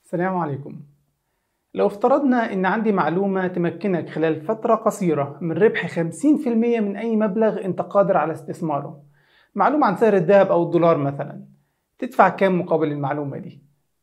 السلام عليكم لو افترضنا ان عندي معلومة تمكنك خلال فترة قصيرة من ربح 50% من اي مبلغ انت قادر على استثماره معلومة عن سعر الذهب او الدولار مثلا تدفع كام مقابل المعلومة دي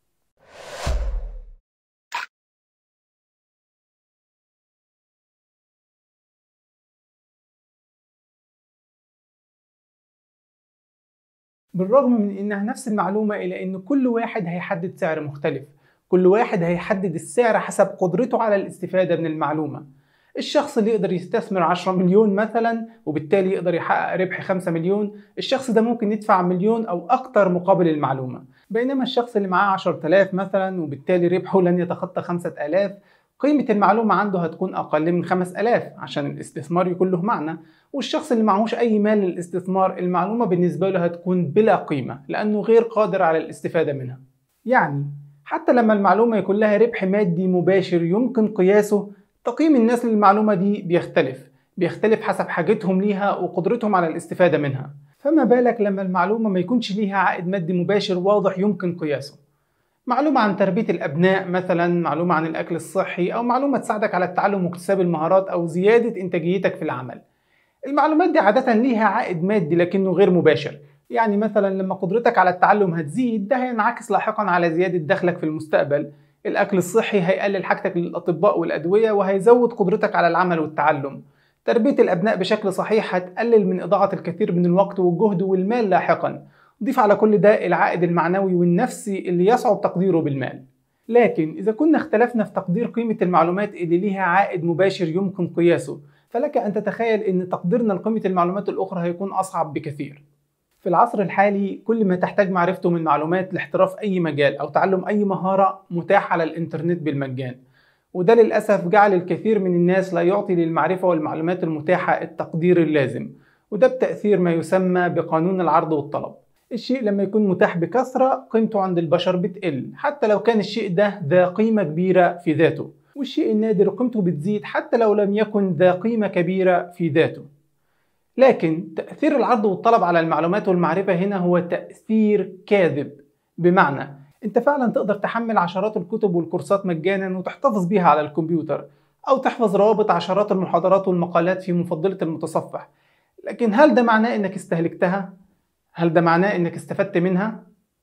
بالرغم من انها نفس المعلومة الا ان كل واحد هيحدد سعر مختلف كل واحد هيحدد السعر حسب قدرته على الاستفادة من المعلومة الشخص اللي يقدر يستثمر 10 مليون مثلا وبالتالي يقدر يحقق ربح 5 مليون الشخص ده ممكن يدفع مليون او اكتر مقابل المعلومة بينما الشخص اللي معاه 10000 مثلا وبالتالي ربحه لن يتخطى 5000 قيمة المعلومة عنده هتكون أقل من 5000 عشان الاستثمار يكون له معنى والشخص اللي معهوش أي مال للاستثمار المعلومة بالنسبة له هتكون بلا قيمة لأنه غير قادر على الاستفادة منها يعني حتى لما المعلومة يكون لها ربح مادي مباشر يمكن قياسه تقييم الناس للمعلومة دي بيختلف بيختلف حسب حاجتهم ليها وقدرتهم على الاستفادة منها فما بالك لما المعلومة ما يكونش ليها عائد مادي مباشر واضح يمكن قياسه معلومة عن تربية الأبناء مثلا معلومة عن الأكل الصحي أو معلومة تساعدك على التعلم واكتساب المهارات أو زيادة إنتاجيتك في العمل المعلومات دي عادة ليها عائد مادي لكنه غير مباشر يعني مثلا لما قدرتك على التعلم هتزيد ده هينعكس لاحقا على زيادة دخلك في المستقبل الأكل الصحي هيقلل حاجتك للأطباء والأدوية وهيزود قدرتك على العمل والتعلم تربية الأبناء بشكل صحيح هتقلل من إضاعة الكثير من الوقت والجهد والمال لاحقا ضيف على كل ده العائد المعنوي والنفسي اللي يصعب تقديره بالمال لكن إذا كنا اختلفنا في تقدير قيمة المعلومات اللي ليها عائد مباشر يمكن قياسه فلك أن تتخيل أن تقديرنا لقيمة المعلومات الأخرى هيكون أصعب بكثير في العصر الحالي كل ما تحتاج معرفته من معلومات لاحتراف أي مجال أو تعلم أي مهارة متاح على الإنترنت بالمجان وده للأسف جعل الكثير من الناس لا يعطي للمعرفة والمعلومات المتاحة التقدير اللازم وده بتأثير ما يسمى بقانون العرض والطلب الشيء لما يكون متاح بكثرة قيمته عند البشر بتقل حتى لو كان الشيء ده ذا قيمة كبيرة في ذاته والشيء النادر قيمته بتزيد حتى لو لم يكن ذا قيمة كبيرة في ذاته لكن تأثير العرض والطلب على المعلومات والمعرفة هنا هو تأثير كاذب بمعنى انت فعلا تقدر تحمل عشرات الكتب والكورسات مجانا وتحتفظ بيها على الكمبيوتر او تحفظ روابط عشرات المحاضرات والمقالات في مفضلة المتصفح لكن هل ده معناه انك استهلكتها؟ هل ده معناه انك استفدت منها؟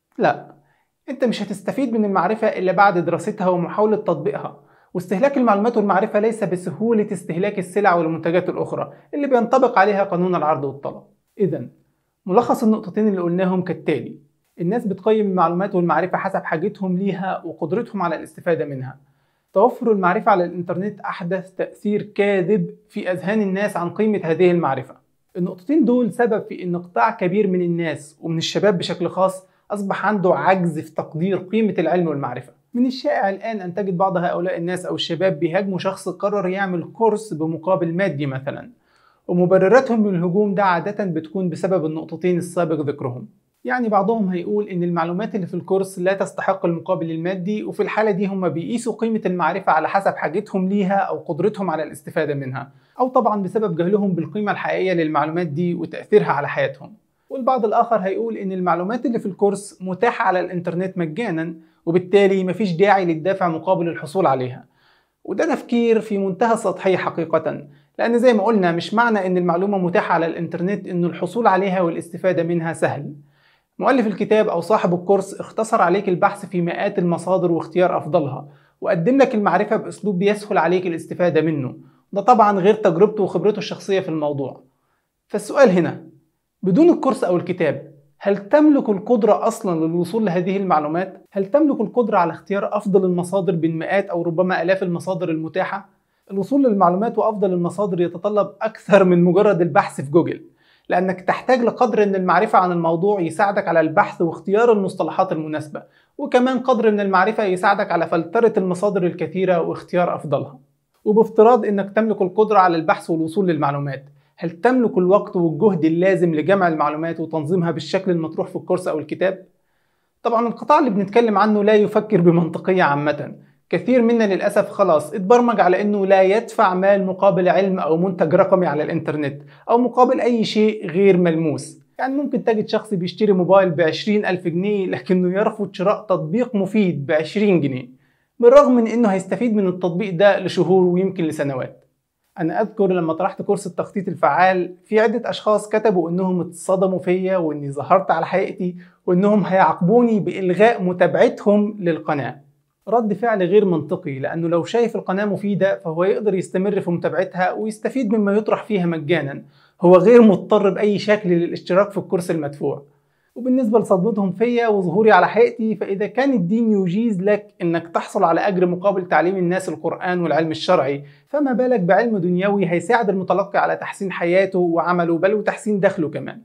لا انت مش هتستفيد من المعرفة الا بعد دراستها ومحاولة تطبيقها واستهلاك المعلومات والمعرفة ليس بسهولة استهلاك السلع والمنتجات الأخرى اللي بينطبق عليها قانون العرض والطلب إذا ملخص النقطتين اللي قلناهم كالتالي الناس بتقيم المعلومات والمعرفة حسب حاجتهم ليها وقدرتهم على الاستفادة منها توفر المعرفة على الإنترنت أحدث تأثير كاذب في أذهان الناس عن قيمة هذه المعرفة النقطتين دول سبب في أن قطاع كبير من الناس ومن الشباب بشكل خاص أصبح عنده عجز في تقدير قيمة العلم والمعرفة من الشائع الآن أن تجد بعض هؤلاء الناس أو الشباب بيهاجموا شخص قرر يعمل كورس بمقابل مادي مثلا ومبرراتهم للهجوم ده عادة بتكون بسبب النقطتين السابق ذكرهم يعني بعضهم هيقول إن المعلومات اللي في الكورس لا تستحق المقابل المادي وفي الحالة دي هم بيقيسوا قيمة المعرفة على حسب حاجتهم ليها أو قدرتهم على الاستفادة منها أو طبعا بسبب جهلهم بالقيمة الحقيقية للمعلومات دي وتأثيرها على حياتهم والبعض الآخر هيقول إن المعلومات اللي في الكورس متاحة على الإنترنت مجانا وبالتالي مفيش داعي للدافع مقابل الحصول عليها وده تفكير في منتهى السطحية حقيقة لأن زي ما قلنا مش معنى إن المعلومة متاحة على الإنترنت إنه الحصول عليها والاستفادة منها سهل مؤلف الكتاب أو صاحب الكورس اختصر عليك البحث في مئات المصادر واختيار أفضلها وقدم لك المعرفة بأسلوب بيسهل عليك الاستفادة منه ده طبعا غير تجربته وخبرته الشخصية في الموضوع فالسؤال هنا بدون الكورس أو الكتاب هل تملك القدرة أصلا للوصول لهذه المعلومات؟ هل تملك القدرة على اختيار أفضل المصادر بين مئات أو ربما آلاف المصادر المتاحة؟ الوصول للمعلومات وأفضل المصادر يتطلب أكثر من مجرد البحث في جوجل لأنك تحتاج لقدر من المعرفة عن الموضوع يساعدك على البحث واختيار المصطلحات المناسبة وكمان قدر من المعرفة يساعدك على فلترة المصادر الكثيرة واختيار أفضلها وبافتراض أنك تملك القدرة على البحث والوصول للمعلومات هل تملك الوقت والجهد اللازم لجمع المعلومات وتنظيمها بالشكل المطروح في الكورس أو الكتاب؟ طبعا القطاع اللي بنتكلم عنه لا يفكر بمنطقية عامة كثير منا للأسف خلاص اتبرمج على أنه لا يدفع مال مقابل علم أو منتج رقمي على الإنترنت أو مقابل أي شيء غير ملموس يعني ممكن تجد شخص بيشتري موبايل ب ألف جنيه لكنه يرفض شراء تطبيق مفيد ب 20 جنيه بالرغم من انه هيستفيد من التطبيق ده لشهور ويمكن لسنوات انا اذكر لما طرحت كورس التخطيط الفعال في عدة اشخاص كتبوا انهم اتصدموا فيا واني ظهرت على حقيقتي وانهم هيعاقبوني بالغاء متابعتهم للقناة رد فعل غير منطقي لانه لو شايف القناة مفيدة فهو يقدر يستمر في متابعتها ويستفيد مما يطرح فيها مجانا هو غير مضطر باي شكل للاشتراك في الكورس المدفوع وبالنسبة لصدمتهم فيا وظهوري على حقيقتي فإذا كان الدين يجيز لك إنك تحصل على أجر مقابل تعليم الناس القرآن والعلم الشرعي فما بالك بعلم دنيوي هيساعد المتلقي على تحسين حياته وعمله بل وتحسين دخله كمان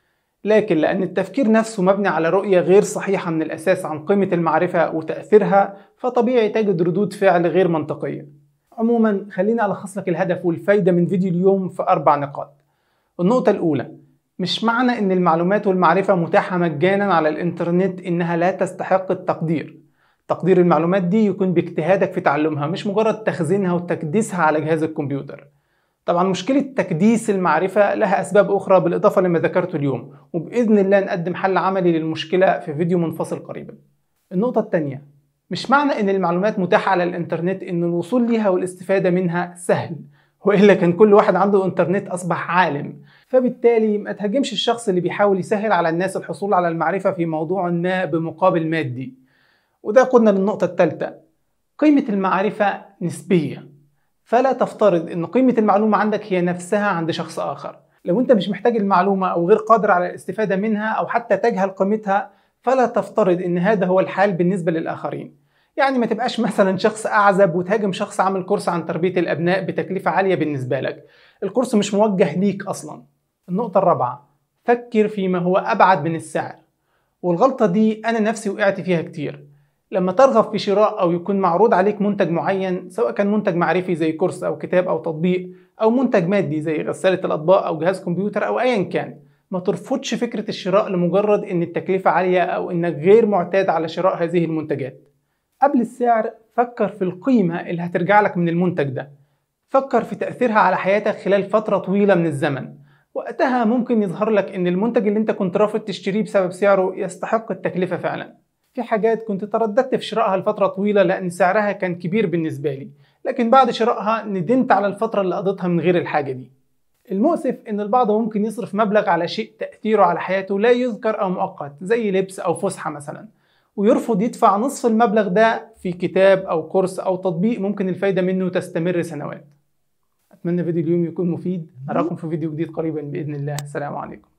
لكن لأن التفكير نفسه مبني على رؤية غير صحيحة من الأساس عن قيمة المعرفة وتأثيرها فطبيعي تجد ردود فعل غير منطقية عموما خليني ألخص لك الهدف والفايدة من فيديو اليوم في أربع نقاط النقطة الأولى مش معنى ان المعلومات والمعرفة متاحة مجانا على الانترنت انها لا تستحق التقدير تقدير المعلومات دي يكون باجتهادك في تعلمها مش مجرد تخزينها وتكديسها على جهاز الكمبيوتر طبعا مشكلة تكديس المعرفة لها أسباب أخرى بالإضافة لما ذكرته اليوم وبإذن الله نقدم حل عملي للمشكلة في فيديو منفصل قريبا النقطة الثانية مش معنى ان المعلومات متاحة على الانترنت ان الوصول ليها والاستفادة منها سهل والا كان كل واحد عنده انترنت اصبح عالم فبالتالي ما تهاجمش الشخص اللي بيحاول يسهل على الناس الحصول على المعرفة في موضوع ما بمقابل مادي وده قلنا للنقطة الثالثة قيمة المعرفة نسبية فلا تفترض ان قيمة المعلومة عندك هي نفسها عند شخص آخر لو انت مش محتاج المعلومة او غير قادر على الاستفادة منها او حتى تجهل قيمتها فلا تفترض ان هذا هو الحال بالنسبة للآخرين يعني ما تبقاش مثلا شخص اعزب وتهاجم شخص عامل كورس عن تربيه الابناء بتكلفه عاليه بالنسبه لك الكورس مش موجه ليك اصلا النقطه الرابعه فكر فيما هو ابعد من السعر والغلطه دي انا نفسي وقعت فيها كتير لما ترغب في شراء او يكون معروض عليك منتج معين سواء كان منتج معرفي زي كورس او كتاب او تطبيق او منتج مادي زي غساله الاطباق او جهاز كمبيوتر او ايا كان ما ترفضش فكره الشراء لمجرد ان التكلفه عاليه او انك غير معتاد على شراء هذه المنتجات قبل السعر فكر في القيمة اللي هترجع لك من المنتج ده فكر في تأثيرها على حياتك خلال فترة طويلة من الزمن وقتها ممكن يظهر لك ان المنتج اللي انت كنت رافض تشتريه بسبب سعره يستحق التكلفة فعلا في حاجات كنت ترددت في شرائها لفترة طويلة لأن سعرها كان كبير بالنسبة لي لكن بعد شرائها ندمت على الفترة اللي قضيتها من غير الحاجة دي المؤسف ان البعض ممكن يصرف مبلغ على شيء تأثيره على حياته لا يذكر او مؤقت زي لبس او فسحة مثلا ويرفض يدفع نصف المبلغ ده في كتاب أو كورس أو تطبيق ممكن الفايدة منه تستمر سنوات أتمنى فيديو اليوم يكون مفيد أراكم في فيديو جديد قريبا بإذن الله السلام عليكم